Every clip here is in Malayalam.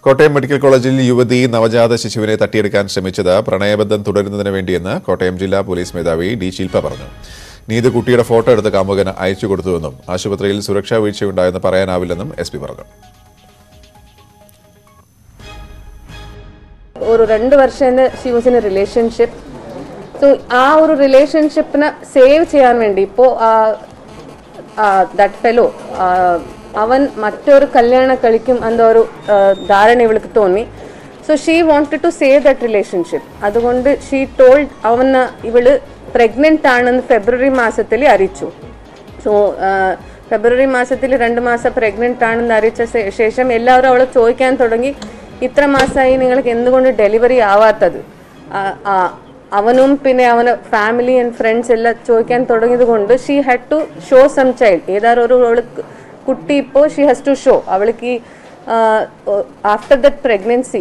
കോട്ടയം മെഡിക്കൽ കോളേജിൽ യുവതി നവജാത ശിശുവിനെ തട്ടിയെടുക്കാൻ ശ്രമിച്ചത് പ്രണയബന്ധം തുടരുന്നതിന് വേണ്ടിയെന്ന് കോട്ടയം ജില്ലാ പോലീസ് മേധാവി ഡി ശില്പ പറഞ്ഞു നീത് കുട്ടിയുടെ ഫോട്ടോ എടുത്ത് കാമുകന് അയച്ചു കൊടുത്തുവെന്നും ആശുപത്രിയിൽ സുരക്ഷാ വീഴ്ചയുണ്ടായെന്ന് പറയാനാവില്ലെന്നും എസ് പി പറഞ്ഞു ഒരു രണ്ട് വർഷം she was in a relationship so ആ ഒരു റിലേഷൻഷിപ്പിനെ സേവ് ചെയ്യാൻ വേണ്ടി ഇപ്പോൾ ദറ്റ് ഫെലോ അവൻ മറ്റൊരു കല്യാണം കളിക്കും എന്ന ഒരു ആ, ധാരണ ഇവൾക്ക് തോന്നി so she wanted to save that relationship അതുകൊണ്ട് ഷീ ടോൾഡ് അവന് ഇവള് പ്രഗ്നന്റ് ആണെന്ന് ഫെബ്രുവരി മാസത്തിൽ അറിയിച്ചു സോ ഫെബ്രുവരി മാസത്തിൽ രണ്ട് മാസം പ്രഗ്നന്റ് ആണെന്ന് അറിയിച്ച ശേ- ശേഷം എല്ലാവരും അവളെ ചോദിക്കാൻ തുടങ്ങി ഇത്ര മാസമായി നിങ്ങൾക്ക് എന്തുകൊണ്ട് ഡെലിവറി ആവാത്തത് ആ, ആ, അവനും പിന്നെ അവന് ഫാമിലി ആൻഡ് ഫ്രണ്ട്സ് എല്ലാം ചോദിക്കാൻ തുടങ്ങിയത് കൊണ്ട് she had to show some child ഏതായാലും ഒരു അവൾക്ക് കുട്ടി ഇപ്പോൾ ഷീ ഹാസ് ടു ഷോ അവൾക്ക് ആഫ്റ്റർ ദറ്റ് പ്രഗ്നൻസി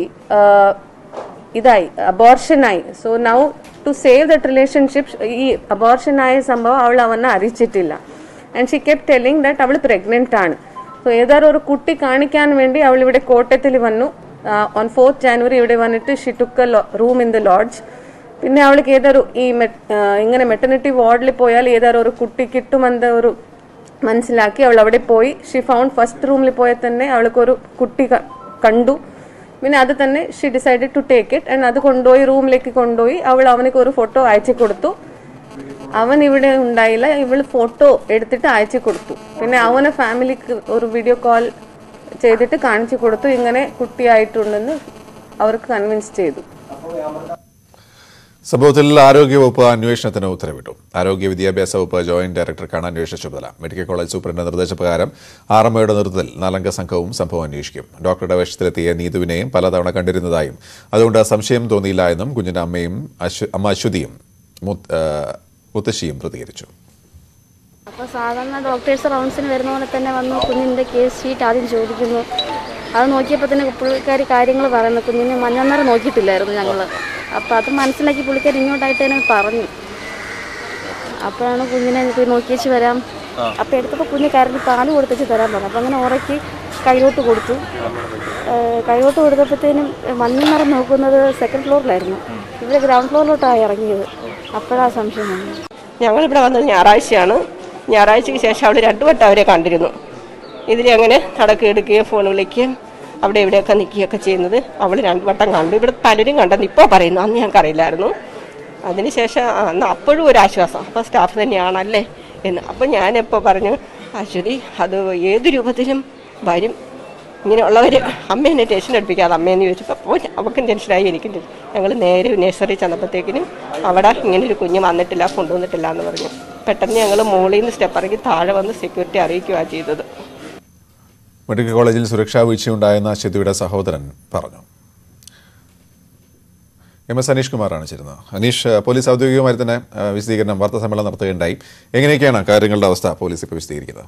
ഇതായി അബോർഷനായി so now to save that relationship ഈ അബോർഷൻ ആയ സംഭവം അവൾ അവനെ അറിയിച്ചിട്ടില്ല and she kept telling that അവൾ പ്രഗ്നന്റ് ആണ് സോ ഏതായാലും ഒരു കുട്ടി കാണിക്കാൻ വേണ്ടി അവൾ ഇവിടെ കോട്ടയത്തിൽ വന്നു ഓൺ ഫോർത്ത് ജാനുവരി ഇവിടെ വന്നിട്ട് she took room in the lodge പിന്നെ അവൾക്ക് ഏതൊരു ഈ മെ- ആ, ഇങ്ങനെ മെറ്റർണിറ്റി വാർഡിൽ പോയാൽ ഏതായാലും ഒരു കുട്ടി കിട്ടുമെന്ന ഒരു മനസ്സിലാക്കി അവൾ അവിടെ പോയി ഷി ഫൗണ്ട് ഫസ്റ്റ് റൂമിൽ പോയാൽ തന്നെ അവൾക്കൊരു കുട്ടി ക- കണ്ടു പിന്നെ അത് തന്നെ she decided to take it and അത് കൊണ്ടുപോയി റൂമിലേക്ക് കൊണ്ടുപോയി അവൾ അവനക്ക് ഒരു ഫോട്ടോ അയച്ചു കൊടുത്തു അവൻ ഇവിടെ ഉണ്ടായില്ല ഇവൾ ഫോട്ടോ എടുത്തിട്ട് അയച്ചു കൊടുത്തു പിന്നെ അവനെ ഫാമിലിക്ക് ഒരു വീഡിയോ കോൾ ചെയ്തിട്ട് കാണിച്ചു കൊടുത്തു ഇങ്ങനെ കുട്ടിയായിട്ടുണ്ടെന്ന് അവർക്ക് കൺവിൻസ് ചെയ്തു സംഭവത്തിൽ ആരോഗ്യവകുപ്പ് അന്വേഷണത്തിന് ഉത്തരവിട്ടു ആരോഗ്യ വിദ്യാഭ്യാസ വകുപ്പ് ജോയിന്റ് ഡയറക്ടർക്കാണ് അന്വേഷണ ചുമതല മെഡിക്കൽ കോളേജ് സൂപ്രണ്ട് നിർദ്ദേശപ്രകാരം ആർ എം ഒയുടെ നേതൃത്വത്തിൽ നാലംഗ സംഘവും സംഭവം അന്വേഷിക്കും ഡോക്ടറുടെ വേഷത്തിലെത്തിയ നീതുവിനെയും പലതവണ കണ്ടിരുന്നതായും അതുകൊണ്ട് സംശയം തോന്നിയില്ല എന്നും കുഞ്ഞിന്റെ അമ്മയും അശ്വ- അമ്മ അശ്വതിയും മുത്ത്- ആ, മുത്തശ്ശിയും പ്രതികരിച്ചു അപ്പോൾ സാധാരണ ഡോക്ടേഴ്സ് റൗണ്ട്സിന് വരുന്ന പോലെ തന്നെ വന്നു കുഞ്ഞിൻ്റെ കേസ് ഷീറ്റ് ആദ്യം ചോദിക്കുന്നു അത് നോക്കിയപ്പോൾ തന്നെ പുള്ളിക്കാർ കാര്യങ്ങൾ പറയുന്നു കുഞ്ഞിന് മഞ്ഞന്നേരം നോക്കിയിട്ടില്ലായിരുന്നു ഞങ്ങൾ അപ്പോൾ അത് മനസ്സിലാക്കി പുള്ളിക്കാർ ഇങ്ങോട്ടായിട്ട് തന്നെ പറഞ്ഞു അപ്പോഴാണ് കുഞ്ഞിനെ പോയി നോക്കിയേച്ച് വരാം അപ്പോൾ എടുത്തപ്പോൾ കുഞ്ഞ് കരഞ്ഞ് പാല് കൊടുത്തേച്ച് തരാൻ പറഞ്ഞു അപ്പോൾ അങ്ങനെ ഉറക്കി കൈലോട്ട് കൊടുത്തു ഏഹ് കൈലോട്ട് കൊടുത്തപ്പോഴത്തേനും മഞ്ഞ നിറം നോക്കുന്നത് സെക്കൻഡ് ഫ്ലോറിലായിരുന്നു ഇവിടെ ഗ്രൗണ്ട് ഫ്ലോറിലോട്ടാണ് ഇറങ്ങിയത് അപ്പോഴാണ് സംശയം വന്നത് ഞങ്ങളിവിടെ വന്നത് ഞായറാഴ്ചയാണ് ഞായറാഴ്ചയ്ക്ക് ശേഷം അവൾ രണ്ടു വട്ടം അവരെ കണ്ടിരുന്നു ഇതിൽ അങ്ങനെ നടക്കുക എടുക്കുകയും ഫോൺ വിളിക്കുകയും അവിടെ ഇവിടെയൊക്കെ നിൽക്കുകയൊക്കെ ചെയ്യുന്നത് അവൾ രണ്ടു വട്ടം കണ്ടു ഇവിടെ പലരും കണ്ടെന്ന് ഇപ്പോൾ പറയുന്നു അന്ന് ഞങ്ങൾക്ക് അറിയില്ലായിരുന്നു അതിനുശേഷം ആ, അന്ന് അപ്പോഴും ഒരു ആശ്വാസം അപ്പോൾ സ്റ്റാഫ് തന്നെയാണല്ലേ എന്ന് അപ്പം ഞാനെപ്പോൾ പറഞ്ഞു അശ്വതി അത് ഏത് രൂപത്തിലും വരും ഇങ്ങനെയുള്ളവർ അമ്മേനെ ടെൻഷൻ അടുപ്പിക്കാതെ അമ്മയെന്ന് ചോദിച്ചപ്പോൾ അപ്പോൾ അവൾക്കും ടെൻഷനായി എനിക്കും ടെൻഷൻ ഞങ്ങൾ നേരെ നഴ്സറി ചെന്നപ്പോഴത്തേക്കിനും അവിടെ ഇങ്ങനെ ഒരു കുഞ്ഞ് വന്നിട്ടില്ല കൊണ്ടുവന്നിട്ടില്ല എന്ന് പറഞ്ഞു പെട്ടെന്ന് ഞങ്ങൾ മുകളിൽ നിന്ന് സ്റ്റെപ്പ് ഇറങ്ങി താഴെ വന്ന് സെക്യൂരിറ്റി അറിയിക്കുകയാണ് ചെയ്തത് മെഡിക്കൽ കോളേജിൽ സുരക്ഷാ വീഴ്ചയുണ്ടായെന്ന് അശ്വതിയുടെ സഹോദരൻ പറഞ്ഞു എം എസ് അനീഷ് കുമാറാണ് ചേരുന്നത് അനീഷ് പോലീസ് ഔദ്യോഗികമായി തന്നെ ആ, വിശദീകരണം വാർത്താ സമ്മേളനം നടത്തുകയുണ്ടായി എങ്ങനെയൊക്കെയാണ് കാര്യങ്ങളുടെ അവസ്ഥ പോലീസ് ഇപ്പോൾ വിശദീകരിക്കുന്നത്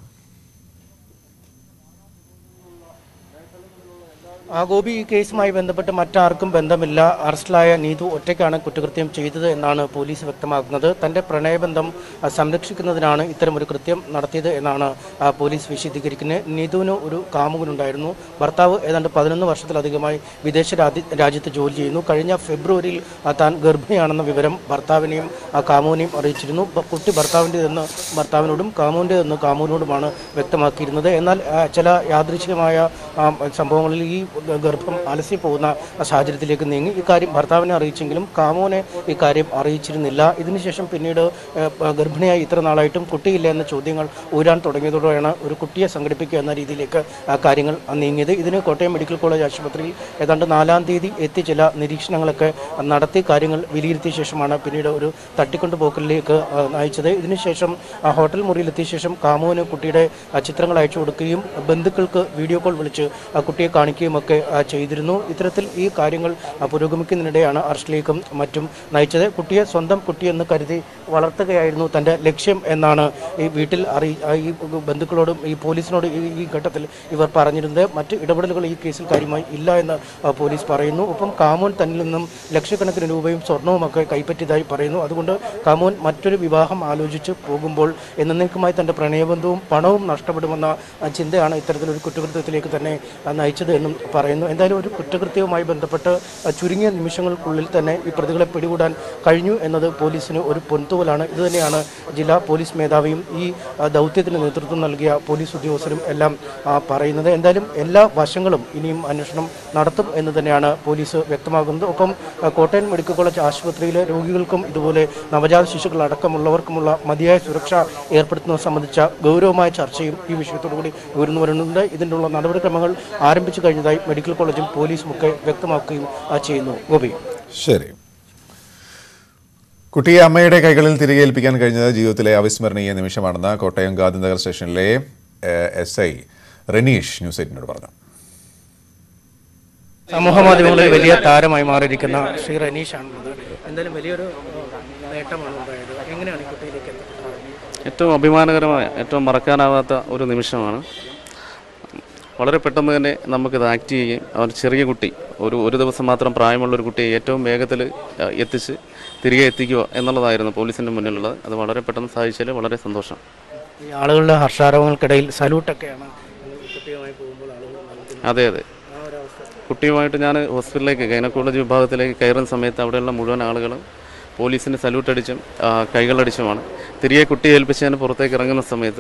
ആ ഗോപി ഈ കേസുമായി ബന്ധപ്പെട്ട് മറ്റാർക്കും ബന്ധമില്ല അറസ്റ്റിലായ നീതു ഒറ്റയ്ക്കാണ് കുറ്റകൃത്യം ചെയ്തത് എന്നാണ് പോലീസ് വ്യക്തമാക്കുന്നത് തന്റെ പ്രണയബന്ധം ആ, സംരക്ഷിക്കുന്നതിനാണ് ഇത്തരമൊരു കൃത്യം നടത്തിയത് എന്നാണ് ആ, പോലീസ് വിശദീകരിക്കുന്നത് നീതുവിന് ഒരു കാമുകനുണ്ടായിരുന്നു ഭർത്താവ് ഏതാണ്ട് പതിനൊന്ന് വർഷത്തിലധികമായി വിദേശ രാജ്യ- രാജ്യത്ത് ജോലി ചെയ്യുന്നു കഴിഞ്ഞ ഫെബ്രുവരിയിൽ ആ, താൻ ഗർഭിണിയാണെന്ന വിവരം ഭർത്താവിനെയും ആ, കാമുവിനെയും അറിയിച്ചിരുന്നു ബ- കുട്ടി ഭർത്താവിൻ്റെതെന്ന് ഭർത്താവിനോടും കാമുവിൻ്റെതെന്ന് കാമുവിനോടുമാണ് വ്യക്തമാക്കിയിരുന്നത് എന്നാൽ ആ, ചില യാദൃച്ഛികമായ ആ, സംഭവങ്ങളിൽ ഈ ഗർഭം അലസി പോകുന്ന സാഹചര്യത്തിലേക്ക് നീങ്ങി ഇക്കാര്യം ഭർത്താവിനെ അറിയിച്ചെങ്കിലും കാമുവിനെ ഇക്കാര്യം അറിയിച്ചിരുന്നില്ല ഇതിനുശേഷം പിന്നീട് ഏഹ്, പ- ഗർഭിണിയായി ഇത്ര നാളായിട്ടും കുട്ടിയില്ല എന്ന ചോദ്യങ്ങൾ ഊരാൻ തുടങ്ങിയതോടെയാണ് ഒരു കുട്ടിയെ സംഘടിപ്പിക്കുക എന്ന രീതിയിലേക്ക് ആ കാര്യങ്ങൾ നീങ്ങിയത് ഇതിന് കോട്ടയം മെഡിക്കൽ കോളേജ് ആശുപത്രിയിൽ ഏതാണ്ട് നാലാം തീയതി എത്തി ചില നിരീക്ഷണങ്ങളൊക്കെ നടത്തി കാര്യങ്ങൾ വിലയിരുത്തിയ ശേഷമാണ് പിന്നീട് ഒരു തട്ടിക്കൊണ്ടുപോക്കലിലേക്ക് ആ, നയിച്ചത് ഇതിനുശേഷം ആ ഹോട്ടൽ മുറിയിലെത്തിയ ശേഷം കാമുവിന് കുട്ടിയുടെ ആ, ചിത്രങ്ങൾ അയച്ചു കൊടുക്കുകയും ബന്ധുക്കൾക്ക് വീഡിയോ കോൾ വിളിച്ച് ആ കുട്ടിയെ കാണിക്കുകയും ഒക്കെ ആ, ചെയ്തിരുന്നു ഇത്തരത്തിൽ ഈ കാര്യങ്ങൾ ആ, പുരോഗമിക്കുന്നതിനിടെയാണ് അറസ്റ്റിലേക്കും മറ്റും നയിച്ചത് കുട്ടിയെ സ്വന്തം കുട്ടിയെന്ന് കരുതി വളർത്തുകയായിരുന്നു തൻ്റെ ലക്ഷ്യം എന്നാണ് ഈ വീട്ടിൽ അറി ആ, ഈ ബന്ധുക്കളോടും ഈ പോലീസിനോട് ഈ ഈ ഘട്ടത്തിൽ ഇവർ പറഞ്ഞിരുന്നത് മറ്റ് ഇടപെടലുകൾ ഈ കേസിൽ കാര്യമായി ഇല്ല എന്ന് ആ, പോലീസ് പറയുന്നു ഒപ്പം കാമോൻ തന്നിൽ നിന്നും ലക്ഷക്കണക്കിന് രൂപയും സ്വർണവും ഒക്കെ കൈപ്പറ്റിയതായി പറയുന്നു അതുകൊണ്ട് കാമോൻ മറ്റൊരു വിവാഹം ആലോചിച്ച് പോകുമ്പോൾ എന്നേക്കുമായി തൻ്റെ പ്രണയബന്ധവും പണവും നഷ്ടപ്പെടുമെന്ന ആ, ചിന്തയാണ് ഇത്തരത്തിലൊരു കുറ്റകൃത്യത്തിലേക്ക് തന്നെ ആ, നയിച്ചത് എന്നും പറയുന്നു എന്തായാലും ഒരു കുറ്റകൃത്യവുമായി ബന്ധപ്പെട്ട് ആ, ചുരുങ്ങിയ നിമിഷങ്ങൾക്കുള്ളിൽ തന്നെ ഈ പ്രതികളെ പിടികൂടാൻ കഴിഞ്ഞു എന്നത് പോലീസിന് ഒരു പൊൻതൂവലാണ് ഇതുതന്നെയാണ് ജില്ലാ പോലീസ് മേധാവിയും ഈ ആ, ദൗത്യത്തിന് നേതൃത്വം നൽകിയ പോലീസ് ഉദ്യോഗസ്ഥരും എല്ലാം ആ, പറയുന്നത് എന്തായാലും എല്ലാ വശങ്ങളും ഇനിയും അന്വേഷണം നടത്തും എന്ന് തന്നെയാണ് പോലീസ് വ്യക്തമാക്കുന്നത് ഒപ്പം ആ, കോട്ടയം മെഡിക്കൽ കോളേജ് ആശുപത്രിയിലെ രോഗികൾക്കും ഇതുപോലെ നവജാത ശിശുക്കൾ അടക്കമുള്ളവർക്കുമുള്ള മതിയായ സുരക്ഷ ഏർപ്പെടുത്തുന്നത് സംബന്ധിച്ച ഗൗരവമായ ചർച്ചയും ഈ വിഷയത്തോടുകൂടി ഉയർന്നു വരുന്നുണ്ട് ഇതിനുള്ള നടപടിക്രമങ്ങൾ ആരംഭിച്ചു കഴിഞ്ഞതായി മെഡിക്കൽ കോളേജും പോലീസും ഒക്കെ വ്യക്തമാക്കുകയും ആ, ചെയ്യുന്നു ഗോപി ശരി കുട്ടിയെ അമ്മയുടെ കൈകളിൽ തിരികെ ഏൽപ്പിക്കാൻ കഴിഞ്ഞത് ജീവിതത്തിലെ അവിസ്മരണീയ നിമിഷമാണെന്ന് കോട്ടയം ഗാന്ധിനഗർ സ്റ്റേഷനിലെ എസ് ഐ റെനീഷ് ന്യൂസ് എയ്റ്റിനോട് പറഞ്ഞു സമൂഹ മാധ്യമങ്ങളിൽ വലിയ താരമായി മാറിയിരിക്കുന്ന ശ്രീ റനീഷാണുള്ളത് എന്തായാലും വലിയൊരു ആ, നേട്ടമാണ് ഉണ്ടായത് എങ്ങനെയാണ് ഈ കുട്ടിയിലേക്ക് എത്തിപ്പെട്ടത് ഏറ്റവും അഭിമാനകരമായ ഏറ്റവും മറക്കാനാവാത്ത ഒരു നിമിഷമാണ് വളരെ പെട്ടെന്ന് തന്നെ നമുക്കിത് ആക്ട് ചെയ്യുകയും അവർ ചെറിയ കുട്ടി ഒരു ഒരു ദിവസം മാത്രം പ്രായമുള്ള ഒരു കുട്ടിയെ ഏറ്റവും വേഗത്തിൽ എത്തിച്ച് തിരികെ എത്തിക്കുക എന്നുള്ളതായിരുന്നു പോലീസിൻ്റെ മുന്നിലുള്ളത് അത് വളരെ പെട്ടെന്ന് സാധിച്ചതിൽ വളരെ സന്തോഷം ഈ ആളുകളുടെ ഹർഷാരവങ്ങൾക്കിടയിൽ സല്യൂട്ടൊക്കെയാണ് കുട്ടിയുമായി പോകുമ്പോൾ ആളുകൾ നൽകുന്നത് അതെ അതെ കുട്ടിയുമായിട്ട് ഞാൻ ഹോസ്പിറ്റലിലേക്ക് ഗൈനക്കോളജി വിഭാഗത്തിലേക്ക് കയറുന്ന സമയത്ത് അവിടെയുള്ള മുഴുവൻ ആളുകളും പോലീസിന് സല്യൂട്ട് അടിച്ചും ആ, കൈകളടിച്ചുമാണ് തിരികെ കുട്ടിയെ ഏൽപ്പിച്ചതിന് പുറത്തേക്ക് ഇറങ്ങുന്ന സമയത്ത്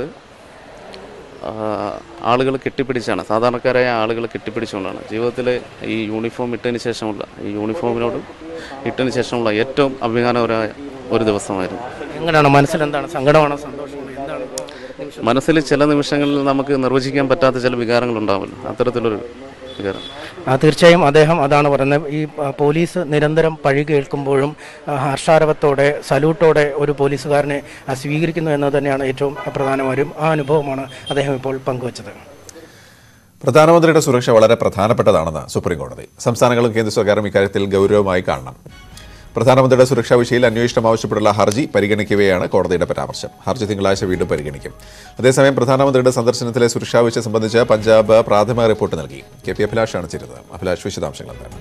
ആളുകൾ കെട്ടിപ്പിടിച്ചാണ് സാധാരണക്കാരായ ആളുകൾ കെട്ടിപ്പിടിച്ചുകൊണ്ടാണ് ജീവിതത്തിൽ ഈ യൂണിഫോം ഇട്ടതിന് ശേഷമുള്ള ഈ യൂണിഫോമിനോട് ഇട്ടതിന് ശേഷമുള്ള ഏറ്റവും അഭിമാനകരമായ ഒരു ദിവസമായിരുന്നു എങ്ങനെയാണ് മനസ്സിൽ എന്താണ് സങ്കടമാണോ സന്തോഷമാണോ എന്താണ് നിമിഷം മനസ്സിൽ ചില നിമിഷങ്ങളിൽ നമുക്ക് നിർവചിക്കാൻ പറ്റാത്ത ചില വികാരങ്ങൾ ഉണ്ടാവുമല്ലോ അത്തരത്തിലൊരു വികാരം ആ, തീർച്ചയായും അദ്ദേഹം അതാണ് പറയുന്നത് ഈ ആ, പോലീസ് നിരന്തരം പഴി കേൾക്കുമ്പോഴും ആ, ഹർഷാരവത്തോടെ സല്യൂട്ടോടെ ഒരു പോലീസുകാരനെ ആ, സ്വീകരിക്കുന്നു എന്നത് തന്നെയാണ് ഏറ്റവും പ്രധാനമായും ആ അനുഭവമാണ് അദ്ദേഹം ഇപ്പോൾ പങ്കുവച്ചത് പ്രധാനമന്ത്രിയുടെ സുരക്ഷ വളരെ പ്രധാനപ്പെട്ടതാണെന്ന് സുപ്രീം കോടതി സംസ്ഥാനങ്ങളും കേന്ദ്ര സർക്കാരും ഇക്കാര്യത്തിൽ ഗൗരവമായി കാണണം പ്രധാനമന്ത്രിയുടെ സുരക്ഷാ വിഷയത്തിൽ അന്വേഷണം ആവശ്യപ്പെട്ടുള്ള ഹർജി പരിഗണിക്കവെയാണ് കോടതിയുടെ പരാമർശം ഹർജി തിങ്കളാഴ്ച വീണ്ടും പരിഗണിക്കും അതേസമയം പ്രധാനമന്ത്രിയുടെ സന്ദർശനത്തിലെ സുരക്ഷാ വിഷയം സംബന്ധിച്ച് പഞ്ചാബ് പ്രാഥമിക റിപ്പോർട്ട് നൽകി കെ പി അഭിലാഷാണ് ചേരുന്നത് അഭിലാഷ് വിശദാംശങ്ങൾ എന്താണ്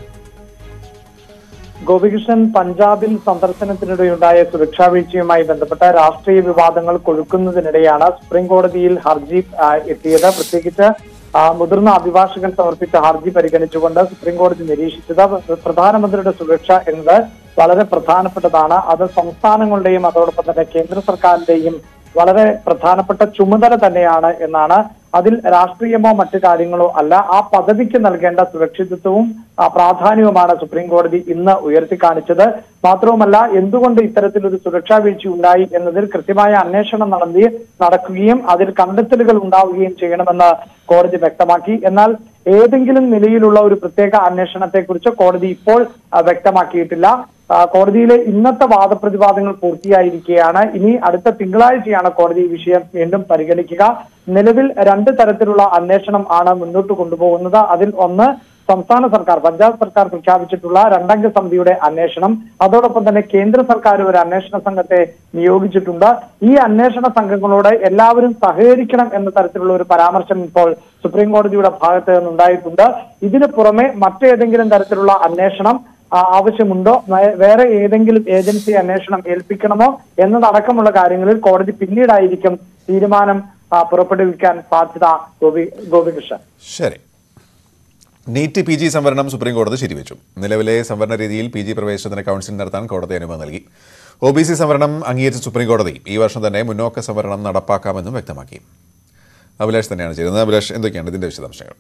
ഗോപികൃഷ്ണൻ പഞ്ചാബിൽ സന്ദർശനത്തിനിടെയുണ്ടായ സുരക്ഷാ വീഴ്ചയുമായി ബന്ധപ്പെട്ട രാഷ്ട്രീയ വിവാദങ്ങൾ കൊഴുക്കുന്നതിനിടെയാണ് സുപ്രീം കോടതിയിൽ ഹർജി ആ, എത്തിയത് പ്രത്യേകിച്ച് ആ, മുതിർന്ന അഭിഭാഷകൻ സമർപ്പിച്ച ഹർജി പരിഗണിച്ചുകൊണ്ട് സുപ്രീം കോടതി നിരീക്ഷിച്ചത് പ്രധാനമന്ത്രിയുടെ സുരക്ഷ എന്നത് വളരെ പ്രധാനപ്പെട്ടതാണ് അത് സംസ്ഥാനങ്ങളുടെയും അതോടൊപ്പം തന്നെ കേന്ദ്ര സർക്കാരിന്റെയും വളരെ പ്രധാനപ്പെട്ട ചുമതല തന്നെയാണ് എന്നാണ് അതിൽ രാഷ്ട്രീയമോ മറ്റു കാര്യങ്ങളോ അല്ല ആ പദവിക്ക് നൽകേണ്ട സുരക്ഷിതത്വവും ആ, പ്രാധാന്യവുമാണ് സുപ്രീം കോടതി ഇന്ന് ഉയർത്തി കാണിച്ചത് മാത്രവുമല്ല എന്തുകൊണ്ട് ഇത്തരത്തിലൊരു സുരക്ഷാ വീഴ്ച ഉണ്ടായി എന്നതിൽ കൃത്യമായ അന്വേഷണം നടത്തി നടക്കുകയും അതിൽ കണ്ടെത്തലുകൾ ഉണ്ടാവുകയും ചെയ്യണമെന്ന് കോടതി വ്യക്തമാക്കി എന്നാൽ ഏതെങ്കിലും നിലയിലുള്ള ഒരു പ്രത്യേക അന്വേഷണത്തെക്കുറിച്ച് കോടതി ഇപ്പോൾ ആ, വ്യക്തമാക്കിയിട്ടില്ല ആ, കോടതിയിലെ ഇന്നത്തെ വാദപ്രതിവാദങ്ങൾ പൂർത്തിയായിരിക്കുകയാണ് ഇനി അടുത്ത തിങ്കളാഴ്ചയാണ് കോടതി ഈ വിഷയം വീണ്ടും പരിഗണിക്കുക നിലവിൽ രണ്ട് തരത്തിലുള്ള അന്വേഷണം ആണ് മുന്നോട്ട് കൊണ്ടുപോകുന്നത് അതിൽ ഒന്ന് സംസ്ഥാന സർക്കാർ പഞ്ചാബ് സർക്കാർ പ്രഖ്യാപിച്ചിട്ടുള്ള രണ്ടംഗ സമിതിയുടെ അന്വേഷണം അതോടൊപ്പം തന്നെ കേന്ദ്ര സർക്കാർ ഒരു അന്വേഷണ സംഘത്തെ നിയോഗിച്ചിട്ടുണ്ട് ഈ അന്വേഷണ സംഘങ്ങളോട് എല്ലാവരും സഹകരിക്കണം എന്ന തരത്തിലുള്ള ഒരു പരാമർശം ഇപ്പോൾ സുപ്രീം കോടതിയുടെ ഭാഗത്ത് നിന്നുണ്ടായിട്ടുണ്ട് ഇതിന് പുറമെ മറ്റേതെങ്കിലും തരത്തിലുള്ള അന്വേഷണം ആ, ആവശ്യമുണ്ടോ വേ- വേറെ ഏതെങ്കിലും ഏജൻസി അന്വേഷണം ഏൽപ്പിക്കണമോ എന്നതടക്കമുള്ള കാര്യങ്ങളിൽ കോടതി പിന്നീടായിരിക്കും തീരുമാനം ആ, പുറപ്പെടുവിക്കാൻ സാധ്യത ഗോപി ഗോപികൃഷ്ണൻ ശരി നീറ്റ് പി ജി സംവരണം സുപ്രീം കോടതി ശരിവെച്ചു നിലവിലെ സംവരണ രീതിയിൽ പി ജി പ്രവേശനത്തിന് കൗൺസിലിംഗ് നടത്താൻ കോടതി അനുമതി നൽകി ഒ ബി സി സംവരണം അംഗീകരിച്ച സുപ്രീം കോടതി ഈ വർഷം തന്നെ മുന്നോക്ക സംവരണം നടപ്പാക്കാമെന്നും വ്യക്തമാക്കി അഭിലാഷ് തന്നെയാണ് ചെയ്യുന്നത് അഭിലാഷ് എന്തൊക്കെയാണ് ഇതിന്റെ വിശദാംശങ്ങൾ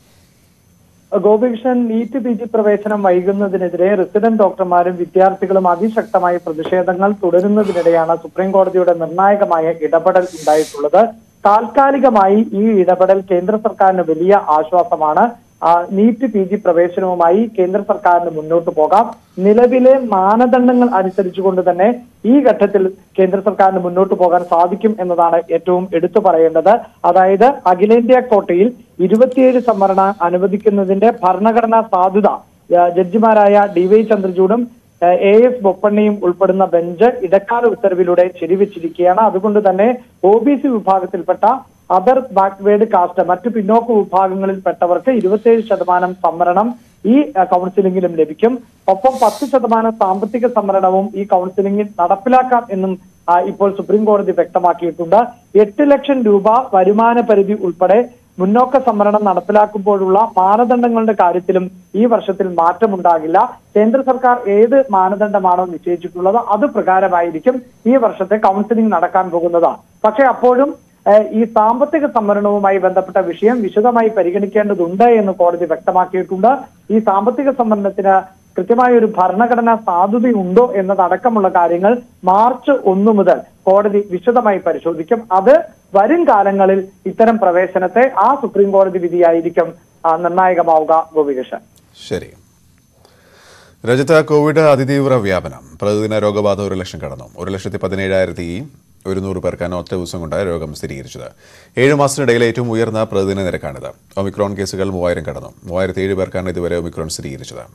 ഗോപികൃഷ്ണൻ നീറ്റ് പി ജി പ്രവേശനം വൈകുന്നതിനെതിരെ റെസിഡന്റ് ഡോക്ടർമാരും വിദ്യാർത്ഥികളും അതിശക്തമായ പ്രതിഷേധങ്ങൾ തുടരുന്നതിനിടെയാണ് സുപ്രീം കോടതിയുടെ നിർണായകമായ ഇടപെടൽ ഉണ്ടായിട്ടുള്ളത് താൽക്കാലികമായി ഈ ഇടപെടൽ കേന്ദ്ര സർക്കാരിന് വലിയ ആശ്വാസമാണ് ആ, നീറ്റ് പി ജി പ്രവേശനവുമായി കേന്ദ്ര സർക്കാരിന് മുന്നോട്ട് പോകാം നിലവിലെ മാനദണ്ഡങ്ങൾ അനുസരിച്ചുകൊണ്ട് തന്നെ ഈ ഘട്ടത്തിൽ കേന്ദ്ര സർക്കാരിന് മുന്നോട്ട് പോകാൻ സാധിക്കും എന്നതാണ് ഏറ്റവും എടുത്തു പറയേണ്ടത് അതായത് അഖിലേന്ത്യാ കോട്ടയിൽ ഇരുപത്തിയേഴ് സംവരണ അനുവദിക്കുന്നതിന്റെ ഭരണഘടനാ സാധുത ആ, ജഡ്ജിമാരായ ഡി വൈ ചന്ദ്രചൂഡും എ എസ് ബൊപ്പണ്ണയും ഉൾപ്പെടുന്ന ബെഞ്ച് ഇടക്കാല ഉത്തരവിലൂടെ ശരിവെച്ചിരിക്കുകയാണ് അതുകൊണ്ട് തന്നെ ഒ ബി സി വിഭാഗത്തിൽപ്പെട്ട അതർ ബാക്ക്വേഡ് കാസ്റ്റ് മറ്റു പിന്നോക്ക വിഭാഗങ്ങളിൽപ്പെട്ടവർക്ക് ഇരുപത്തിയേഴ് ശതമാനം സംവരണം ഈ അഹ്, കൗൺസിലിംഗിലും ലഭിക്കും ഒപ്പം പത്ത് ശതമാനം സാമ്പത്തിക സംവരണവും ഈ കൗൺസിലിംഗിൽ നടപ്പിലാക്കാം എന്നും ആ, ഇപ്പോൾ സുപ്രീം കോടതി വ്യക്തമാക്കിയിട്ടുണ്ട് എട്ട് ലക്ഷം രൂപ വരുമാന പരിധി ഉൾപ്പെടെ മുന്നോക്ക സംവരണം നടപ്പിലാക്കുമ്പോഴുള്ള മാനദണ്ഡങ്ങളുടെ കാര്യത്തിലും ഈ വർഷത്തിൽ മാറ്റമുണ്ടാകില്ല കേന്ദ്ര സർക്കാർ ഏത് മാനദണ്ഡമാണോ നിശ്ചയിച്ചിട്ടുള്ളത് അത് പ്രകാരമായിരിക്കും ഈ വർഷത്തെ കൗൺസിലിംഗ് നടക്കാൻ പോകുന്നത് പക്ഷേ അപ്പോഴും ഏഹ് ഈ സാമ്പത്തിക സംവരണവുമായി ബന്ധപ്പെട്ട വിഷയം വിശദമായി പരിഗണിക്കേണ്ടതുണ്ട് എന്ന് കോടതി വ്യക്തമാക്കിയിട്ടുണ്ട് ഈ സാമ്പത്തിക സംവരണത്തിന് കൃത്യമായ ഒരു ഭരണഘടനാ സാധുതയുണ്ടോ എന്നതടക്കമുള്ള കാര്യങ്ങൾ മാർച്ച് ഒന്ന് മുതൽ കോടതി വിശദമായി പരിശോധിക്കും അത് വരും കാലങ്ങളിൽ ഇത്തരം പ്രവേശനത്തെ ആ സുപ്രീം കോടതി വിധിയായിരിക്കും ആ, നിർണായകമാവുക ഗോപികൃഷ്ണൻ ശരി രാജ്യത്ത് കോവിഡ് അതിതീവ്ര വ്യാപനം പ്രതിദിന രോഗബാധ ഒരു ലക്ഷം കടന്നു ഒരു ലക്ഷത്തി പതിനേഴായിരത്തി ഒരുന്നൂറ് പേർക്കാണ് ഒറ്റ ദിവസം കൊണ്ട് രോഗം സ്ഥിരീകരിച്ചത് ഏഴ് മാസത്തിനിടയിലെ ഏറ്റവും ഉയർന്ന പ്രതിദിന നിരക്കാണിത് ഒമിക്രോൺ കേസുകൾ മൂവായിരം കടന്നു മൂവായിരത്തി ഏഴ് പേർക്കാണ് ഇതുവരെ ഒമിക്രോൺ സ്ഥിരീകരിച്ചത്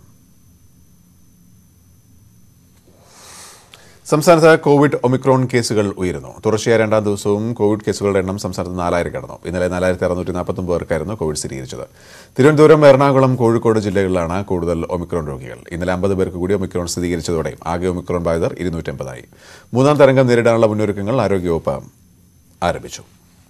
സംസ്ഥാനത്ത് കോവിഡ് ഒമിക്രോൺ കേസുകൾ ഉയരുന്നു തുടർച്ചയായ രണ്ടാം ദിവസവും കോവിഡ് കേസുകളുടെ എണ്ണം സംസ്ഥാനത്ത് നാലായിരം കടന്നു ഇന്നലെ നാലായിരത്തി അറുന്നൂറ്റി നാൽപ്പത്തൊമ്പത് പേർക്കായിരുന്നു കോവിഡ് സ്ഥിരീകരിച്ചത് തിരുവനന്തപുരം എറണാകുളം കോഴിക്കോട് ജില്ലകളിലാണ് കൂടുതൽ ഒമിക്രോൺ രോഗികൾ ഇന്നലെ അമ്പത് പേർക്ക് കൂടി ഒമിക്രോൺ സ്ഥിരീകരിച്ചതോടെ ആകെ ഒമിക്രോൺ ബാധിതർ ഇരുന്നൂറ്റമ്പതായി മൂന്നാം തരംഗം നേരിടാനുള്ള മുന്നൊരുക്കങ്ങൾ ആരോഗ്യവകുപ്പ് ആരംഭിച്ചു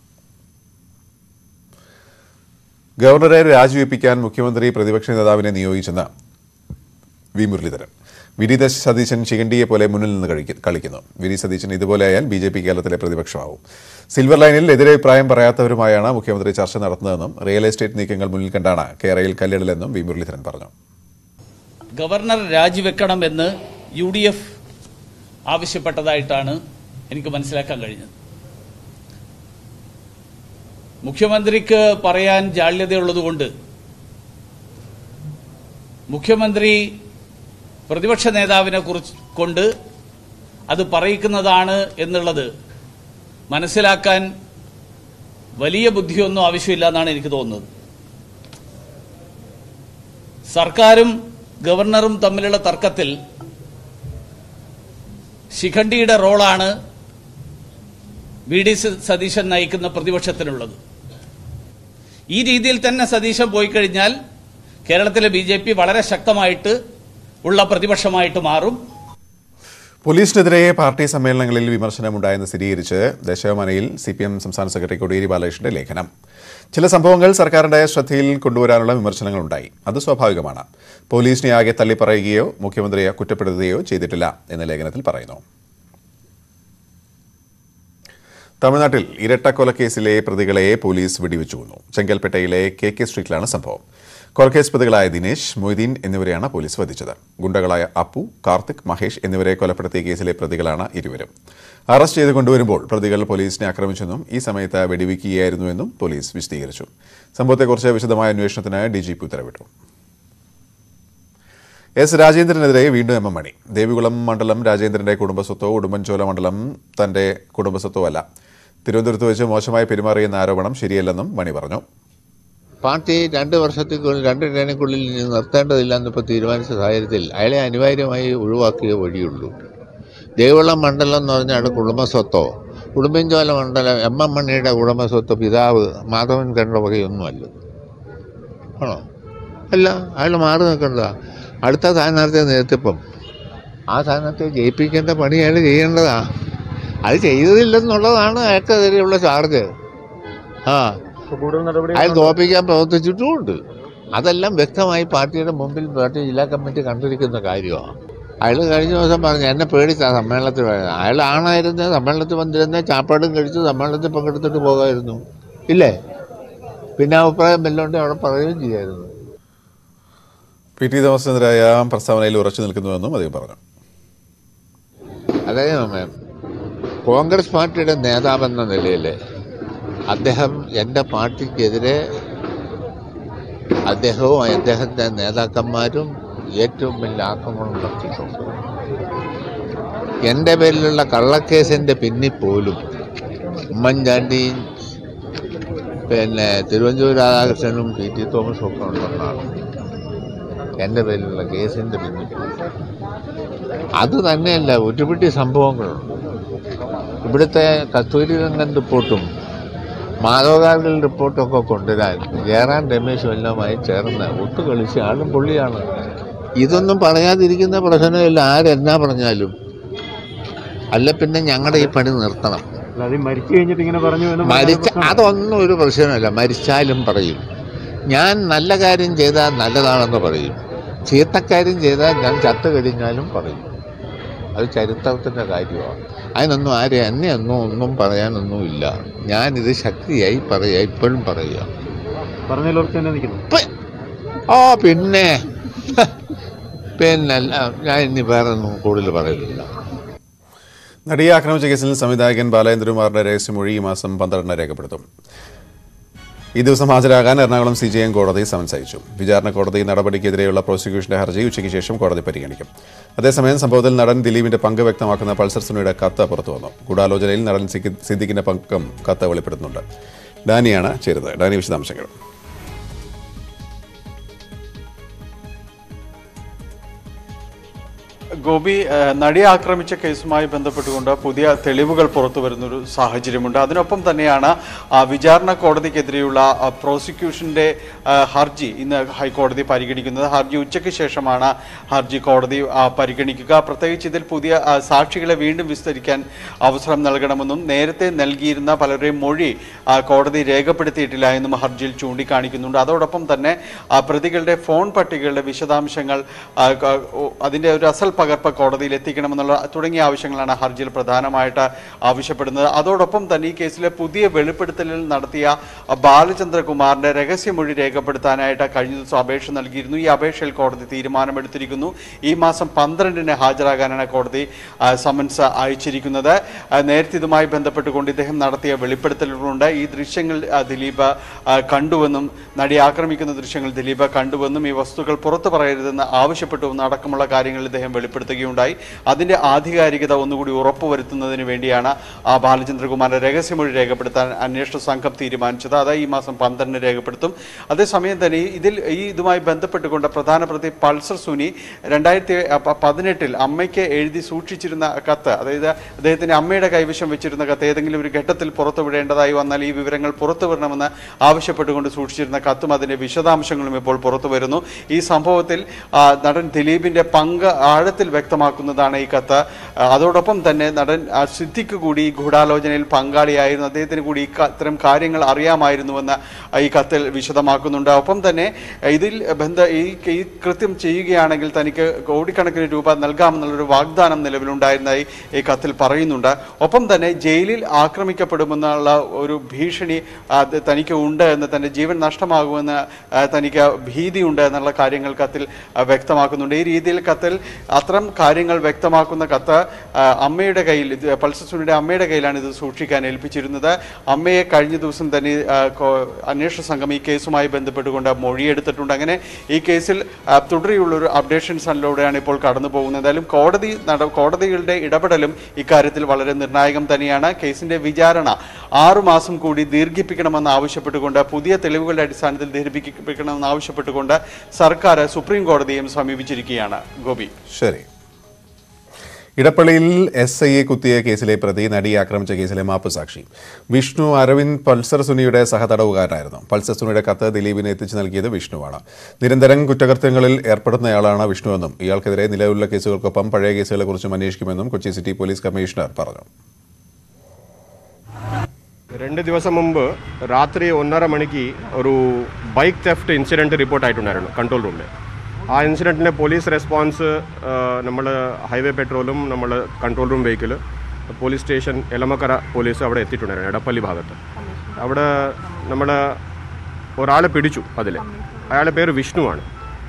ഗവർണറെ രാജിവെപ്പിക്കാൻ മുഖ്യമന്ത്രി പ്രതിപക്ഷ നേതാവിനെ നിയോഗിച്ചെന്ന് V Muraleedharan V D Satheesan ശിഖണ്ഡിയെ പോലെ മുന്നിൽ നിന്ന് കഴിക്ക- കളിക്കുന്നു വി ഡി സതീശൻ ഇതുപോലെയായാൽ ബി ജെ പി കേരളത്തിലെ പ്രതിപക്ഷമാവും സിൽവർ ലൈനിൽ എതിരഭിപ്രായം പറയാത്തവരുമായാണ് മുഖ്യമന്ത്രി ചർച്ച നടത്തുന്നതെന്നും റിയൽ എസ്റ്റേറ്റ് നീക്കങ്ങൾ മുന്നിൽ കണ്ടാണ് കേരളയിൽ കല്ലിടലെന്നും വി മുരളീധരൻ പറഞ്ഞു ഗവർണർ രാജിവെക്കണമെന്ന് യു ഡി എഫ് ആവശ്യപ്പെട്ടതായിട്ടാണ് എനിക്ക് മനസ്സിലാക്കാൻ കഴിഞ്ഞത് മുഖ്യമന്ത്രിക്ക് പറയാൻ ജാള്യതയുള്ളതുകൊണ്ട് മുഖ്യമന്ത്രി പ്രതിപക്ഷ നേതാവിനെ കുറിച്ച് കൊണ്ട് അത് പറയിക്കുന്നതാണ് എന്നുള്ളത് മനസ്സിലാക്കാൻ വലിയ ബുദ്ധിയൊന്നും ആവശ്യമില്ല എന്നാണ് എനിക്ക് തോന്നുന്നത് സർക്കാരും ഗവർണറും തമ്മിലുള്ള തർക്കത്തിൽ ശിഖണ്ഡിയുടെ റോളാണ് വി ഡി സതീശൻ നയിക്കുന്ന പ്രതിപക്ഷത്തിനുള്ളത് ഈ രീതിയിൽ തന്നെ സതീശൻ പോയി കഴിഞ്ഞാൽ കേരളത്തിലെ ബി ജെ പി വളരെ ശക്തമായിട്ട് ഉള്ള പ്രതിപക്ഷമായിട്ട് മാറും പോലീസിനെതിരെ പാർട്ടി സമ്മേളനങ്ങളിൽ വിമർശനമുണ്ടായെന്ന് സ്ഥിരീകരിച്ച് ദേശാഭിമാനിയിൽ സി പി എം സംസ്ഥാന സെക്രട്ടറി കോടിയേരി ബാലകൃഷ്ണന്റെ ലേഖനം ചില സംഭവങ്ങൾ സർക്കാരിന്റെ ശ്രദ്ധയിൽ കൊണ്ടുവരാനുള്ള വിമർശനങ്ങളുണ്ടായി അത് സ്വാഭാവികമാണ് പോലീസിനെ ആകെ തള്ളിപ്പറയുകയോ മുഖ്യമന്ത്രിയെ കുറ്റപ്പെടുത്തുകയോ ചെയ്തിട്ടില്ല എന്ന് ലേഖനത്തിൽ പറയുന്നു തമിഴ്നാട്ടിൽ ഇരട്ടക്കൊലക്കേസിലെ പ്രതികളെ പോലീസ് വെടിവെച്ചു കൊന്നു ചെങ്കൽപ്പേട്ടയിലെ കെ കെ സ്ട്രീറ്റിലാണ് സംഭവം കൊലക്കേസ് പ്രതികളായ ദിനേശ് മൊയ്തീൻ എന്നിവരെയാണ് പോലീസ് വധിച്ചത് ഗുണ്ടകളായ അപ്പു കാർത്തിക് മഹേഷ് എന്നിവരെ കൊലപ്പെടുത്തിയ കേസിലെ പ്രതികളാണ് ഇരുവരും അറസ്റ്റ് ചെയ്ത് കൊണ്ടുവരുമ്പോൾ പ്രതികൾ പോലീസിനെ ആക്രമിച്ചെന്നും ഈ സമയത്ത് വെടിവെക്കുകയായിരുന്നുവെന്നും പോലീസ് വിശദീകരിച്ചു സംഭവത്തെക്കുറിച്ച് വിശദമായ അന്വേഷണത്തിന് ഡിജിപി ഉത്തരവിട്ടു എസ് രാജേന്ദ്രനെതിരെ വീണ്ടും എം എം മണി ദേവികുളം മണ്ഡലം രാജേന്ദ്രന്റെ കുടുംബസ്വത്തോ ഉടുമ്പൻചോല മണ്ഡലം തന്റെ കുടുംബസ്വത്തോ അല്ല തിരുവനന്തപുരത്ത് വെച്ച് മോശമായി പെരുമാറിയെന്ന ആരോപണം ശരിയല്ലെന്നും മണി പറഞ്ഞു പാർട്ടി രണ്ട് വർഷത്തേക്കുള്ളിൽ രണ്ട് ടേണിക്കുള്ളിൽ ഇനി നിർത്തേണ്ടതില്ല എന്നിപ്പോൾ തീരുമാനിച്ച സാഹചര്യത്തിൽ അയാളെ അനിവാര്യമായി ഒഴിവാക്കിയേ വഴിയുള്ളൂ ദേവികുളം മണ്ഡലം എന്ന് പറഞ്ഞാൽ കുടുംബസ്വത്തോ ഉടുമ്പൻചോല മണ്ഡലം എം എം മണിയുടെ കുടുംബസ്വത്ത് പിതാവ് മാധവൻ കണ്ട വകയൊന്നുമല്ല ആണോ അല്ല അയാൾ മാറി നിൽക്കേണ്ടതാ അടുത്ത സ്ഥാനാർത്ഥിയെ നേരത്തിപ്പം ആ സ്ഥാനാർത്ഥിയെ ജയിപ്പിക്കേണ്ട പണി അയാൾ ചെയ്യേണ്ടതാ അത് ചെയ്തതില്ലെന്നുള്ളതാണ് അയാൾക്കെതിരെയുള്ള ചാർജ് ആ അയാൾ തോപ്പിക്കാൻ പ്രവർത്തിച്ചിട്ടുമുണ്ട് അതെല്ലാം വ്യക്തമായി പാർട്ടിയുടെ മുമ്പിൽ പാർട്ടി ജില്ലാ കമ്മിറ്റി കണ്ടിരിക്കുന്ന കാര്യമാണ് അയാൾ കഴിഞ്ഞ ദിവസം പറഞ്ഞു എന്നെ പേടിച്ചാ സമ്മേളനത്തിൽ വരുന്നത് അയാൾ ആണായിരുന്ന സമ്മേളനത്തിൽ വന്നിരുന്ന ചാപ്പാടും കഴിച്ച് സമ്മേളനത്തിൽ പങ്കെടുത്തിട്ട് പോകാമായിരുന്നു ഇല്ലേ പിന്നെ അഭിപ്രായം വല്ലോണ്ട് അവിടെ പറയുകയും ചെയ്യായിരുന്നു പി ടി തോമസിനെതിരായ പ്രസ്താവനയിൽ ഉറച്ചു നിൽക്കുന്നുവെന്നും അദ്ദേഹം പറഞ്ഞു അതായത് നമ്മ കോൺഗ്രസ് പാർട്ടിയുടെ നേതാവെന്ന നിലയിൽ അദ്ദേഹം എൻ്റെ പാർട്ടിക്കെതിരെ അദ്ദേഹവും അദ്ദേഹത്തിൻ്റെ നേതാക്കന്മാരും ഏറ്റവും വലിയ ആക്രമണം നടത്തിയിട്ടുണ്ട് എൻ്റെ പേരിലുള്ള കള്ളക്കേസിൻ്റെ പിന്നിൽ പോലും ഉമ്മൻചാണ്ടിയും പിന്നെ തിരുവഞ്ചൂർ രാധാകൃഷ്ണനും പി ടി തോമസും ഒക്കെ ഉണ്ടെന്നാണ് എൻ്റെ പേരിലുള്ള കേസിൻ്റെ പിന്നിൽ അത് തന്നെയല്ല ഒരുപിടി സംഭവങ്ങളുണ്ട് ഇവിടുത്തെ കസ്തൂരി രംഗൻ റിപ്പോർട്ടും മാധവകാർഗിൽ റിപ്പോർട്ടൊക്കെ കൊണ്ടുവരാൻ ജയറാം രമേശും എല്ലാമായി ചേർന്ന് ഒത്തുകളിച്ച് ആളും പുള്ളിയാണ് ഇതൊന്നും പറയാതിരിക്കുന്ന പ്രശ്നമില്ല ആരെന്നാ പറഞ്ഞാലും അല്ല പിന്നെ ഞങ്ങളുടെ ഈ പണി നിർത്തണം അല്ലാതെ ഈ മരിച്ചു കഴിഞ്ഞിട്ട് ഇങ്ങനെ പറഞ്ഞു എന്ന് പറഞ്ഞാൽ മരിച്ച പ്രശ്നമാണോ? അതൊന്നും ഒരു പ്രശ്നമല്ല മരിച്ചാലും പറയും ഞാൻ നല്ല കാര്യം ചെയ്താൽ നല്ലതാണെന്ന് പറയും ചീത്തക്കാര്യം ചെയ്താൽ ഞാൻ ചത്തു കഴിഞ്ഞാലും പറയും അത് ചരിത്രത്തിൻ്റെ കാര്യമാണ് അതിനൊന്നും ആരെ എന്നെ ഒന്നും ഒന്നും പറയാനൊന്നുമില്ല ഞാനിത് ശക്തിയായി പറയുക ഇപ്പോഴും പറയുക പറഞ്ഞതിൽ ഉറച്ച് തന്നെ നിൽക്കുന്നു ആ പിന്നെ പിന്നല്ല ഞാൻ ഇനി വേറെ ഒന്നും കൂടുതൽ പറയുന്നില്ല നടിയെ ആക്രമിച്ച കേസിൽ സംവിധായകൻ ബാലേന്ദ്രകുമാറിന്റെ രഹസ്യമൊഴി ഈ മാസം പന്ത്രണ്ടിന് രേഖപ്പെടുത്തും ഈ ദിവസം ഹാജരാകാൻ എറണാകുളം സി ജി എം കോടതി സമൻസ് അയച്ചു വിചാരണ കോടതി നടപടിക്കെതിരെയുള്ള പ്രോസിക്യൂഷന്റെ ഹർജി ഉച്ചയ്ക്ക് ശേഷം കോടതി പരിഗണിക്കും അതേസമയം സംഭവത്തിൽ നടൻ ദിലീപിന്റെ പങ്ക് വ്യക്തമാക്കുന്ന പൾസർ സുനിയുടെ കത്ത് പുറത്തു വന്നു ഗൂഢാലോചനയിൽ നടൻ സിക്കി- സിദ്ദിഖിന്റെ പങ്കും കത്ത് വെളിപ്പെടുത്തുന്നുണ്ട് ഡാനിയാണ് ചേരുന്നത് ഡാനി വിശദാംശങ്ങൾ ഗോപി ഏഹ്, നടിയെ ആക്രമിച്ച കേസുമായി ബന്ധപ്പെട്ടുകൊണ്ട് പുതിയ തെളിവുകൾ പുറത്തു വരുന്നൊരു സാഹചര്യമുണ്ട് അതിനൊപ്പം തന്നെയാണ് ആ, വിചാരണ കോടതിക്കെതിരെയുള്ള ആ, പ്രോസിക്യൂഷന്റെ ആ, ഹർജി ഇന്ന് ഹൈക്കോടതി പരിഗണിക്കുന്നത് ഹർജി ഉച്ചയ്ക്ക് ശേഷമാണ് ഹർജി കോടതി ആ, പരിഗണിക്കുക പ്രത്യേകിച്ച് ഇതിൽ പുതിയ ആ, സാക്ഷികളെ വീണ്ടും വിസ്തരിക്കാൻ അവസരം നൽകണമെന്നും നേരത്തെ നൽകിയിരുന്ന പലരുടെയും മൊഴി ആ, കോടതി രേഖപ്പെടുത്തിയിട്ടില്ല എന്നും ഹർജിയിൽ ചൂണ്ടിക്കാണിക്കുന്നുണ്ട് അതോടൊപ്പം തന്നെ ആ, പ്രതികളുടെ ഫോൺ പട്ടികകളുടെ വിശദാംശങ്ങൾ ആ, ക- ഓ, അതിന്റെ ഒരു അസൽ പകർപ്പ് കോടതിയിൽ എത്തിക്കണമെന്നുള്ള തുടങ്ങിയ ആവശ്യങ്ങളാണ് ഹർജിയിൽ പ്രധാനമായിട്ട് ആവശ്യപ്പെടുന്നത് അതോടൊപ്പം തന്നെ ഈ കേസിലെ പുതിയ വെളിപ്പെടുത്തലിൽ നടത്തിയ ആ, ബാലചന്ദ്രകുമാറിന്റെ രഹസ്യമൊഴി രേഖപ്പെടുത്താനായിട്ട് കഴിഞ്ഞ ദിവസം അപേക്ഷ നൽകിയിരുന്നു ഈ അപേക്ഷയിൽ കോടതി തീരുമാനമെടുത്തിരിക്കുന്നു ഈ മാസം പന്ത്രണ്ടിന് ഹാജരാകാനാണ് കോടതി ആ, സമൻസ് അയച്ചിരിക്കുന്നത് ആ, നേരത്തെ ഇതുമായി ബന്ധപ്പെട്ടുകൊണ്ട് ഇദ്ദേഹം നടത്തിയ വെളിപ്പെടുത്തലുകളുണ്ട് ഈ ദൃശ്യങ്ങൾ ആ, ദിലീപ് ആ, കണ്ടുവെന്നും നടി ആക്രമിക്കുന്ന ദൃശ്യങ്ങൾ ദിലീപ് കണ്ടുവെന്നും ഈ വസ്തുക്കൾ പുറത്തു പറയരുതെന്ന് ആവശ്യപ്പെട്ടുവെന്നും അടക്കമുള്ള കാര്യങ്ങൾ ഇദ്ദേഹം വെളിപ്പെടുത്തുകയുണ്ടായി അതിന്റെ ആധികാരികത ഒന്നുകൂടി ഉറപ്പുവരുത്തുന്നതിന് വേണ്ടിയാണ് ആ ബാലചന്ദ്രകുമാറിന്റെ രഹസ്യമൊഴി രേഖപ്പെടുത്താൻ അന്വേഷണ സംഘം തീരുമാനിച്ചത് അത് ഈ മാസം പന്ത്രണ്ടിന് രേഖപ്പെടുത്തും അതേസമയം തന്നെ ഇതിൽ ഈ ഇതുമായി ബന്ധപ്പെട്ടുകൊണ്ട് പ്രധാന പ്രതി പൾസർ സുനി രണ്ടായിരത്തി പതിനെട്ടിൽ അമ്മയ്ക്ക് എഴുതി സൂക്ഷിച്ചിരുന്ന കത്ത് അതായത് അദ്ദേഹത്തിന്റെ അമ്മയുടെ കൈവശം വെച്ചിരുന്ന കത്ത് ഏതെങ്കിലും ഒരു ഘട്ടത്തിൽ പുറത്തു വിടേണ്ടതായി വന്നാൽ ഈ വിവരങ്ങൾ പുറത്തു വരണമെന്ന് ആവശ്യപ്പെട്ടുകൊണ്ട് സൂക്ഷിച്ചിരുന്ന കത്തും അതിന്റെ വിശദാംശങ്ങളും ഇപ്പോൾ പുറത്തു വരുന്നു ഈ സംഭവത്തിൽ ആ, നടൻ ദിലീപിന്റെ പങ്ക് ആഴത്തിൽ വ്യക്തമാക്കുന്നതാണ് ഈ കത്ത് ആ, അതോടൊപ്പം തന്നെ നടൻ ആ, സിദ്ദിഖ് കൂടി ഈ ഗൂഢാലോചനയിൽ പങ്കാളിയായിരുന്നു അദ്ദേഹത്തിന് കൂടി ഈ ക- ഇത്തരം കാര്യങ്ങൾ അറിയാമായിരുന്നുവെന്ന് ഈ കത്തിൽ വിശദമാക്കുന്നുണ്ട് ഒപ്പം തന്നെ ഇതിൽ ബന്ധ ഈ ഈ കൃത്യം ചെയ്യുകയാണെങ്കിൽ തനിക്ക് കോടിക്കണക്കിന് രൂപ നൽകാമെന്നുള്ളൊരു വാഗ്ദാനം നിലവിലുണ്ടായിരുന്നതായി ഈ കത്തിൽ പറയുന്നുണ്ട് ഒപ്പം തന്നെ ജയിലിൽ ആക്രമിക്കപ്പെടുമെന്നുള്ള ഒരു ഭീഷണി അത് തനിക്ക് ഉണ്ട് എന്ന് തന്റെ ജീവൻ നഷ്ടമാകുമെന്ന് ആ, തനിക്ക് ഭീതിയുണ്ട് എന്നുള്ള കാര്യങ്ങൾ കത്തിൽ ആ, വ്യക്തമാക്കുന്നുണ്ട് ഈ രീതിയിൽ കത്തിൽ അത്തരം കാര്യങ്ങൾ വ്യക്തമാക്കുന്ന കത്ത് ആ, അമ്മയുടെ കയ്യിൽ ഇത് പൾസസുനിയുടെ അമ്മയുടെ കയ്യിലാണ് ഇത് സൂക്ഷിക്കാൻ ഏൽപ്പിച്ചിരുന്നത് അമ്മയെ കഴിഞ്ഞ ദിവസം തന്നെ ആ, കോ- അന്വേഷണ സംഘം ഈ കേസുമായി ബന്ധപ്പെട്ടുകൊണ്ട് മൊഴിയെടുത്തിട്ടുണ്ട് അങ്ങനെ ഈ കേസിൽ ആ, തുടരെയുള്ളൊരു അപ്ഡേഷൻസിലൂടെയാണ് ഇപ്പോൾ കടന്നു പോകുന്നത് എന്തായാലും കോടതി നട കോടതികളുടെ ഇടപെടലും ഇക്കാര്യത്തിൽ വളരെ നിർണായകം തന്നെയാണ് കേസിന്റെ വിചാരണ ആറു മാസം കൂടി ദീർഘിപ്പിക്കണമെന്ന് ആവശ്യപ്പെട്ടുകൊണ്ട് പുതിയ തെളിവുകളുടെ അടിസ്ഥാനത്തിൽ ദീർഘിപ്പിക്കണമെന്ന് ആവശ്യപ്പെട്ടുകൊണ്ട് സർക്കാർ സുപ്രീം കോടതിയും സമീപിച്ചിരിക്കുകയാണ് ഗോപി ശരി ഇടപ്പള്ളിയിൽ എസ് ഐയെ കുത്തിയ കേസിലെ പ്രതി നടിയെ ആക്രമിച്ച കേസിലെ മാപ്പ് സാക്ഷി വിഷ്ണു അരവിന്ദ് പൾസർ സുനിയുടെ സഹതടവുകാരനായിരുന്നു പൾസർ സുനിയുടെ കത്ത് ദിലീപിന് എത്തിച്ചു നൽകിയത് വിഷ്ണുവാണ് നിരന്തരം കുറ്റകൃത്യങ്ങളിൽ ഏർപ്പെടുന്നയാളാണ് വിഷ്ണുവെന്നും ഇയാൾക്കെതിരെ നിലവിലുള്ള കേസുകൾക്കൊപ്പം പഴയ കേസുകളെക്കുറിച്ചും അന്വേഷിക്കുമെന്നും കൊച്ചി സിറ്റി പോലീസ് കമ്മീഷണർ പറഞ്ഞു രണ്ട് ദിവസം മുമ്പ് രാത്രി ഒന്നര മണിക്ക് ഒരു ബൈക്ക് തെഫ്റ്റ് ഇൻസിഡൻറ്റ് റിപ്പോർട്ട് ആയിട്ടുണ്ടായിരുന്നു കൺട്രോൾ റൂമിൽ ആ ഇൻസിഡൻറ്റിൻ്റെ പോലീസ് റെസ്പോൺസ് നമ്മൾ ഹൈവേ പെട്രോളും നമ്മൾ control room vehicle police station Elamakkara police അവിടെ എത്തിയിട്ടുണ്ടായിരുന്നു എടപ്പള്ളി ഭാഗത്ത് അവിടെ നമ്മൾ ഒരാളെ പിടിച്ചു അതിൽ അയാളുടെ പേര് വിഷ്ണുവാണ്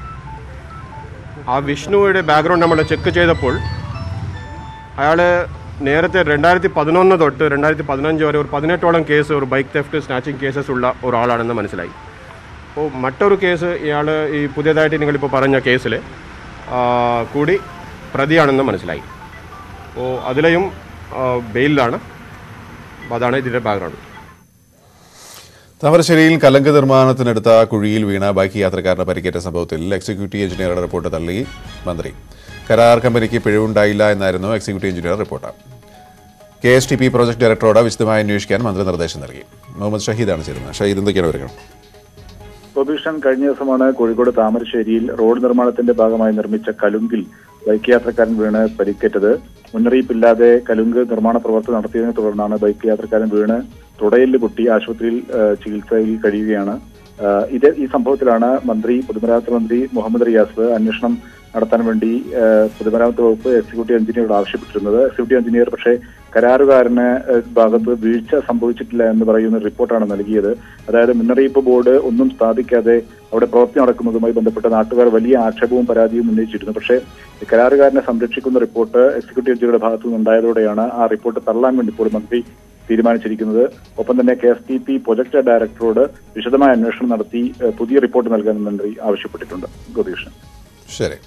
ആ വിഷ്ണുവിടെ ബാക്ക്ഗ്രൗണ്ട് നമ്മൾ ചെക്ക് ചെയ്തപ്പോൾ അയാൾ നേരത്തെ രണ്ടായിരത്തി പതിനൊന്ന് തൊട്ട് രണ്ടായിരത്തി പതിനഞ്ച് വരെ ഒരു പതിനെട്ടോളം കേസ് ഒരു ബൈക്ക് തെഫ്റ്റ് സ്നാച്ചിങ് കേസസ് ഉള്ള ഒരാളാണെന്ന് മനസ്സിലായി അപ്പോൾ മറ്റൊരു കേസ് ഇയാൾ ഈ പുതിയതായിട്ട് നിങ്ങളിപ്പോൾ പറഞ്ഞ കേസിൽ കൂടി പ്രതിയാണെന്ന് മനസ്സിലായി അപ്പോൾ അതിലെയും ആ, ബെയിലിലാണ് അപ്പോൾ അതാണ് ഇതിൻ്റെ ബാക്ക്ഗ്രൗണ്ട് താമരശ്ശേരിയിൽ കലങ്ക് നിർമ്മാണത്തിനെടുത്ത കുഴിയിൽ വീണ ബൈക്ക് യാത്രക്കാരന് പരിക്കേറ്റ സംഭവത്തിൽ എക്സിക്യൂട്ടീവ് എഞ്ചിനീയറുടെ റിപ്പോർട്ട് തള്ളി മന്ത്രി കരാർ കമ്പനിക്ക് പിഴവുണ്ടായില്ല എന്നായിരുന്നു executive engineer report K S T P project ഡയറക്ടറോട് വിശദമായി അന്വേഷിക്കാൻ മന്ത്രി നിർദ്ദേശം നൽകി മുഹമ്മദ് ഷഹീദാണ് ചേരുന്നത് ഷഹീദ് എന്തൊക്കെയാണ് വിവരങ്ങൾ സ്വഭീഷൺ കഴിഞ്ഞ ദിവസമാണ് കോഴിക്കോട് താമരശ്ശേരിയിൽ റോഡ് നിർമ്മാണത്തിന്റെ ഭാഗമായി നിർമ്മിച്ച കലുങ്കിൽ ബൈക്ക് യാത്രക്കാരൻ വീണ് പരിക്കേറ്റത് മുന്നറിയിപ്പില്ലാതെ കലുങ്ക് നിർമ്മാണ പ്രവർത്തനം നടത്തിയതിനെ തുടർന്നാണ് ബൈക്ക് യാത്രക്കാരൻ വീണ് തുടയില് പൊട്ടി ആശുപത്രിയിൽ ആ, ചികിത്സയിൽ കഴിയുകയാണ് ആ, ഇത് ഈ സംഭവത്തിലാണ് മന്ത്രി പൊതുമരാമത്ത് മന്ത്രി മുഹമ്മദ് റിയാസ് അന്വേഷണം നടത്താൻ വേണ്ടി ആ, പൊതുമരാമത്ത് വകുപ്പ് എക്സിക്യൂട്ടീവ് എഞ്ചിനീയറോട് ആവശ്യപ്പെട്ടിരുന്നത് എക്സിക്യൂട്ടീവ് എഞ്ചിനീയർ പക്ഷേ കരാറുകാരന് ആ, ഭാഗത്ത് വീഴ്ച സംഭവിച്ചിട്ടില്ല എന്ന് പറയുന്ന റിപ്പോർട്ടാണ് നൽകിയത് അതായത് മുന്നറിയിപ്പ് ബോർഡ് ഒന്നും സ്ഥാപിക്കാതെ അവിടെ പ്രവൃത്തി നടക്കുന്നതുമായി ബന്ധപ്പെട്ട നാട്ടുകാർ വലിയ ആക്ഷേപവും പരാതിയും ഉന്നയിച്ചിരുന്നു പക്ഷേ കരാറുകാരനെ സംരക്ഷിക്കുന്ന റിപ്പോർട്ട് എക്സിക്യൂട്ടീവ് എഞ്ചിനീയറുടെ ഭാഗത്തു നിന്നുണ്ടായതോടെയാണ് ആ റിപ്പോർട്ട് തള്ളാൻ വേണ്ടി ഇപ്പോൾ മന്ത്രി തീരുമാനിച്ചിരിക്കുന്നത് ഒപ്പം തന്നെ K S T P project ഡയറക്ടറോട് വിശദമായ അന്വേഷണം നടത്തി ഏഹ്, പുതിയ റിപ്പോർട്ട് നൽകാൻ മന്ത്രി ആവശ്യപ്പെട്ടിട്ടുണ്ട് ഗോപികൃഷ്ണൻ ശരി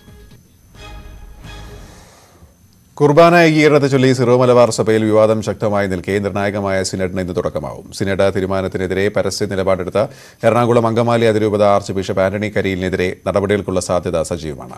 കുർബാന ഏകീകരണത്തെ ചൊല്ലി സിറോ മലബാർ സഭയിൽ വിവാദം ശക്തമായി നിൽക്കെ നിർണായകമായ സിനഡിന് ഇന്ന് തുടക്കമാവും സിനഡ് തീരുമാനത്തിനെതിരെ പരസ്യ നിലപാടെടുത്ത എറണാകുളം അങ്കമാലി അതിരൂപത ആർച്ച് ബിഷപ്പ് ആന്റണി കരിയിലിനെതിരെ നടപടികൾക്കുള്ള സാധ്യത സജീവമാണ്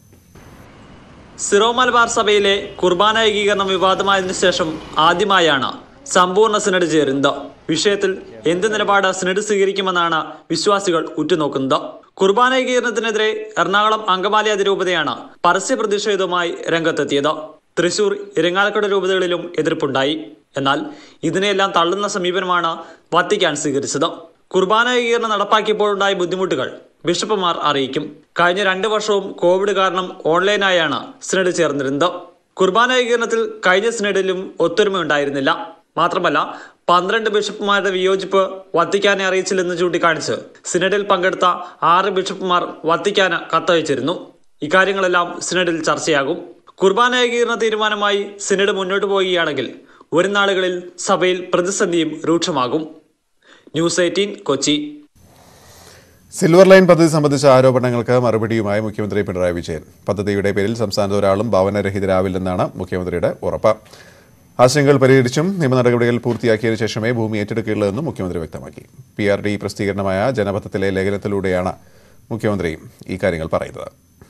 സിറോ മലബാർ സഭയിലെ കുർബാന ഏകീകരണം വിവാദമായതിനു ശേഷം ആദ്യമായാണ് സമ്പൂർണ്ണ സിനഡ് ചേരുന്നത് വിഷയത്തിൽ എന്ത് നിലപാട് സിനഡ് സ്വീകരിക്കുമെന്നാണ് വിശ്വാസികൾ ഉറ്റുനോക്കുന്നത് കുർബാന ഏകീകരണത്തിനെതിരെ എറണാകുളം അങ്കമാലി അതിരൂപതയാണ് പരസ്യ പ്രതിഷേധവുമായി രംഗത്തെത്തിയത് തൃശൂർ ഇരങ്ങാലക്കുട രൂപതകളിലും എതിർപ്പുണ്ടായി എന്നാൽ ഇതിനെല്ലാം തള്ളുന്ന സമീപനമാണ് വത്തിക്കാൻ സ്വീകരിച്ചത് കുർബാന ഏകീകരണം നടപ്പാക്കിയപ്പോഴുണ്ടായ ബുദ്ധിമുട്ടുകൾ ബിഷപ്പുമാർ അറിയിക്കും കഴിഞ്ഞ രണ്ട് വർഷവും കോവിഡ് കാരണം ഓൺലൈനായാണ് സിനഡ് ചേർന്നിരുന്നത് കുർബാന ഏകീകരണത്തിൽ കഴിഞ്ഞ സിനഡിലും ഒത്തൊരുമ ഉണ്ടായിരുന്നില്ല മാത്രമല്ല പന്ത്രണ്ട് ബിഷപ്പുമാരുടെ വിയോജിപ്പ് വത്തിക്കാനെ അറിയിച്ചില്ലെന്ന് ചൂണ്ടിക്കാണിച്ച് സിനഡിൽ പങ്കെടുത്ത ആറ് ബിഷപ്പുമാർ വത്തിക്കാന് കത്തയച്ചിരുന്നു ഇക്കാര്യങ്ങളെല്ലാം സിനഡിൽ ചർച്ചയാകും കുർബാന ഏകീകരണ തീരുമാനമായി സിനഡ് മുന്നോട്ട് പോവുകയാണെങ്കിൽ വരും നാളുകളിൽ സഭയിൽ പ്രതിസന്ധിയും രൂക്ഷമാകും news eighteen Kochi silver line പദ്ധതി സംബന്ധിച്ച ആരോപണങ്ങൾക്ക് മറുപടിയുമായി മുഖ്യമന്ത്രി പിണറായി വിജയൻ പദ്ധതിയുടെ പേരിൽ സംസ്ഥാനത്ത് ഒരാളും ഭവനരഹിതരാവില്ലെന്നാണ് മുഖ്യമന്ത്രിയുടെ ഉറപ്പ് ആശങ്കകൾ പരിഹരിച്ചും നിയമ നടപടികൾ പൂർത്തിയാക്കിയതിനു ശേഷമേ ഭൂമി ഏറ്റെടുക്കുകയുള്ളൂ എന്നും മുഖ്യമന്ത്രി വ്യക്തമാക്കി പി ആർ ഡി പ്രസിദ്ധീകരണമായ ജനപഥത്തിലെ ലേഖനത്തിലൂടെയാണ് മുഖ്യമന്ത്രി ഈ കാര്യങ്ങൾ പറയുന്നത്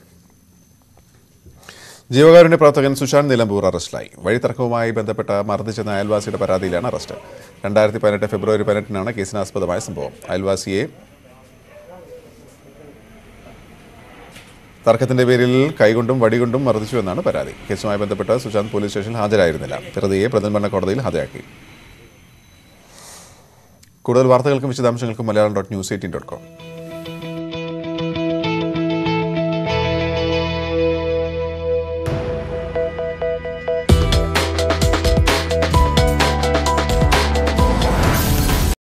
ജീവകാരുണ്യ പ്രവർത്തകൻ സുശാന്ത് നിലമ്പൂർ അറസ്റ്റിലായി വഴിത്തർക്കവുമായി ബന്ധപ്പെട്ട മർദ്ദിച്ചെന്ന അയൽവാസിയുടെ പരാതിയിലാണ് അറസ്റ്റ് രണ്ടായിരത്തി പതിനെട്ട് ഫെബ്രുവരി പതിനെട്ടിനാണ് കേസിനാസ്പദമായ സംഭവം അയൽവാസിയെ തർക്കത്തിന്റെ പേരിൽ കൈകൊണ്ടും വടികൊണ്ടും മർദ്ദിച്ചുവെന്നാണ് പരാതി കേസുമായി ബന്ധപ്പെട്ട് സുശാന്ത് പോലീസ് സ്റ്റേഷനിൽ ഹാജരായിരുന്നില്ല പ്രതിയെ പ്രതിനിധി കോടതിയിൽ ഹാജരാക്കി കൂടുതൽ വാർത്തകൾക്കും വിശദാംശങ്ങൾക്കും Malayalam dot news eighteen dot com